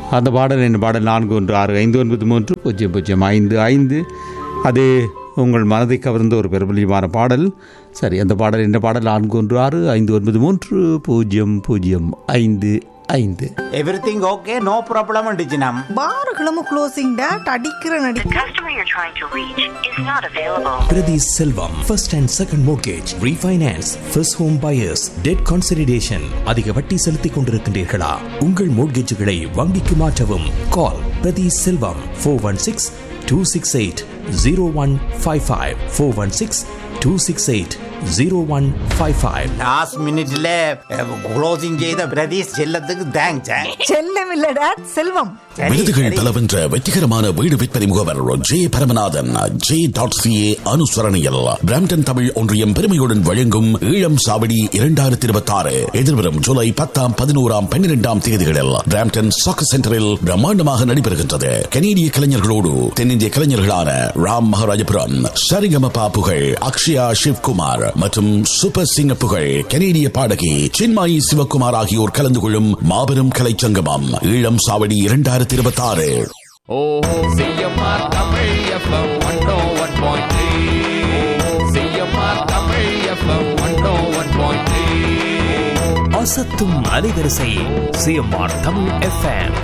அந்த பாடல் என்ன பாடல் நான்கு ஒன்று ஆறு ஐந்து ஒன்பது மூன்று பூஜ்ஜியம் பூஜ்ஜியம் ஐந்து ஐந்து அது உங்கள் மனதை கவர்ந்த ஒரு பிரபலியமான பாடல் சரி அந்த பாடல் என்ன பாடல் நான்கு ஒன்று ஆறு ஐந்து ஒன்பது மூன்று பூஜ்ஜியம் பூஜ்ஜியம் ஐந்து ஐந்து எவ்ரிதிங் ஓகே நோ ப்ராப்ளம் டிஜினம் பாருகளும் க்ளோசிங் டேட் அடிக்கிற The நடிக்க customer you're trying to reach is not available. Priti Selvam, first and second mortgage, refinance, first home buyers, debt consolidation. அதிக வட்டி செலுத்திக் கொண்டிருக்கின்றீர்களா உங்கள் மோட்கேஜுகளை வங்கிக்கு மாற்றவும் call Prathi Selvam four one six two six eight zero one five five four one six two six eight zero one five five last மினிட்ல closing செய்த பிரதீஷ் செல்லத்துக்கு thanks செல்லம் இல்ல டேட் செல்வம் விருதுகள் பலவென்ற வெற்றிகரமான வீடு விற்பனை முகவர் J Paramanathan J dot CA அனுசரணையில் பிராம்டன் தமிழ் ஒன்றியம் பெருமையுடன் வழங்கும் ஈழம் சாவடி இரண்டாயிரத்தி இருபத்தி ஆறு எதிர்வரும் ஜூலை பத்தாம் பதினோராம் பன்னிரெண்டாம் தேதிகளில் பிராம்டன் சாக்கு சென்டரில் பிரம்மாண்டமாக நடைபெறுகின்றது கனேடிய கலைஞர்களோடு தென்னிந்திய கலைஞர்களான ராம் மகாராஜபுரம் சரிகமபா புகழ் அக்ஷயா சிவ்குமார் மற்றும் சூப்பர் சிங்க புகழ் கனேடிய பாடகி சின்மாயி சிவகுமார் ஆகியோர் கலந்து கொள்ளும் மாபெரும் கலைச்சங்கமம் ஈழம் சாவடி இரண்டாயிரத்தி இருபத்தி ஆறு ஓஹோ CMR Tamil FM one one point three CMR Tamil FM one one point three அசத்தும் அலைவரிசை சிஎம்ஆர் தமிழ் எஃப்எம்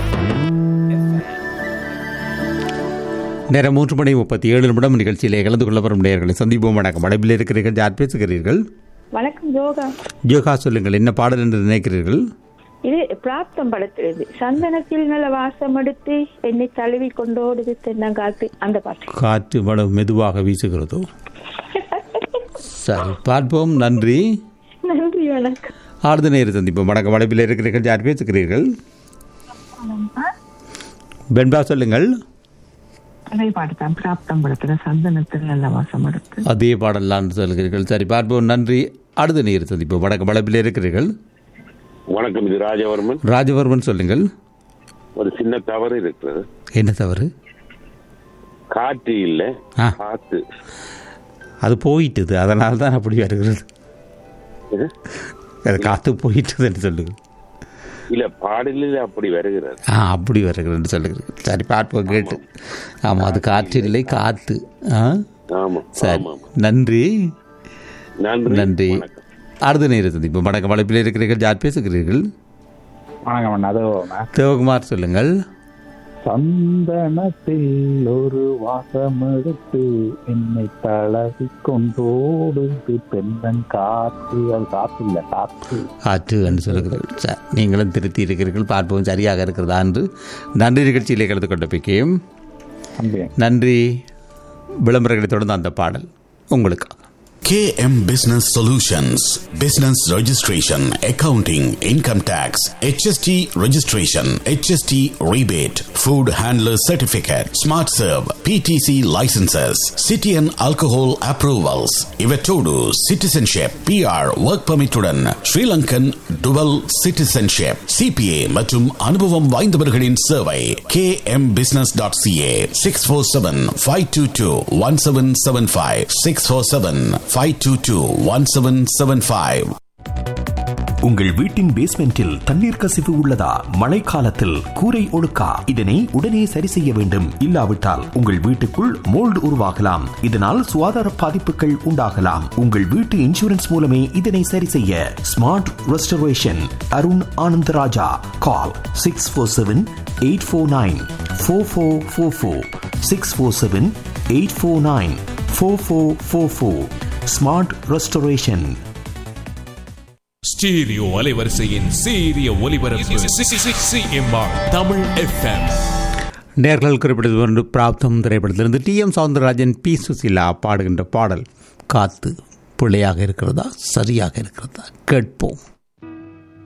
நேரம் மூன்று மணி முப்பத்தி ஏழு நிமிடம் நிகழ்ச்சியிலே கலந்து கொள்ள வரும் நேர்களை சந்திப்போம் வணக்கம் அடைப்பில் இருக்கிறீர்கள் யார் பேசுகிறீர்கள் வணக்கம் யோகா யோகா சொல்லுங்கள் என்ன பாடல் என்று நினைக்கிறீர்கள் இது பிராப்தம் படத்திலிருந்து சந்தனத்தில் நல்ல வாசம் எடுத்து என்னை தழுவி கொண்டோடுது தென்னங்காத்து அந்த பாட்டு காற்று மழை மெதுவாக வீசுகிறதோ சரி பார்ப்போம் நன்றி நன்றி வணக்கம் ஆறுத நேரம் சந்திப்போம் வணக்கம் அடைப்பில் இருக்கிறீர்கள் யார் பேசுகிறீர்கள் பென்பா சொல்லுங்கள் அதே பாட்டு தான் பிராப்தம் படத்துல சந்தனத்தில் நல்ல வாசம் எடுத்து அதே பாடலாம் சொல்கிறீர்கள் சரி பார்ப்போம் நன்றி அடுத்த நேரம் சந்திப்போம் வணக்கம் அடைப்பில் இருக்கிறீர்கள் வணக்கம் இது ராஜவர்மன் ராஜவர்மன் சொல்லுங்கள் ஒரு சின்ன தவறு இருக்கிறது என்ன தவறு காற்று இல்ல ஆ. காத்து அது போயிட்டுது அதனால தான் அப்படி வருகிறது அது காற்று போயிட்டுதுன்னு சொல்லுங்கள் இல்ல பாடலில் அப்படி வருகிறது ஆ அப்படி வருகிறேன்னு சொல்லுங்கள் சரி பார்ப்போம் கேட்டு ஆமாம் அது காற்று இல்லை காற்று ஆ ஆமா சரி ஆமா நன்றி நன்றி நன்றி வணக்கம். அடுத்த நேரத்தில் இப்போ வணக்கம் வளைப்பில் இருக்கிறீர்கள் யார் பேசுகிறீர்கள் வணக்கம் அது சிவகுமார் சொல்லுங்கள் சந்தனத்தில் ஒரு வாசம் எடுத்து என்னை தளவி கொண்டோடுது பெண்ணன் காற்று அது காற்று இல்ல காற்று காற்று என்று சொல்லுகிறீர்கள் சரி நீங்களும் திருத்தி இருக்கிறீர்கள் பார்ப்போம் சரியாக இருக்கிறதா என்று நன்றி நிகழ்ச்சியிலே கலந்து கொண்ட பிக்கையும் நன்றி நன்றி விளம்பரங்களை தொடர்ந்து அந்த பாடல் உங்களுக்காக KM Business Solutions Business Registration, Accounting, Income Tax, HST Registration, HST Rebate, Food Handler Certificate, Smart Serve, PTC Licenses, City and Alcohol Approvals, Ivetodu, Citizenship, PR, Work Permit உடன் Sri Lankan Dual Citizenship, CPA மற்றும் அனுபவம் வாய்ந்தவர்களின் சேவை kmbusiness.ca 647-522-1775 647-522-1775 உங்கள் வீட்டின் பேஸ்மெண்டில் தண்ணீர் கசிவு உள்ளதா மழைக்காலத்தில் கூரை ஒழுக்கா இதனை உடனே சரி செய்ய வேண்டும் இல்லாவிட்டால் உங்கள் வீட்டுக்குள் மோல்டு உருவாகலாம் இதனால் சுகாதார பாதிப்புகள் உண்டாகலாம் உங்கள் வீட்டு இன்சூரன்ஸ் மூலமே இதனை சரி செய்ய smart restoration Arun Anandaraja call six four seven eight four nine four four four four six four seven eight four nine four four four four smart restoration stereo அலைவரிசையின் சீரிய ஒலிபரப்பு சிஎம்ஆர் தமிழ் எஃப்எம் நேர்கள் குறிப்பிட்டது ஒன்று பிராப்தம் திரைப்படத்திலிருந்து T M Soundararajan P Susheela பாடுகின்ற பாடல் காத்து பிள்ளையாக இருக்கிறதா சரியாக இருக்கிறதா கேட்போம்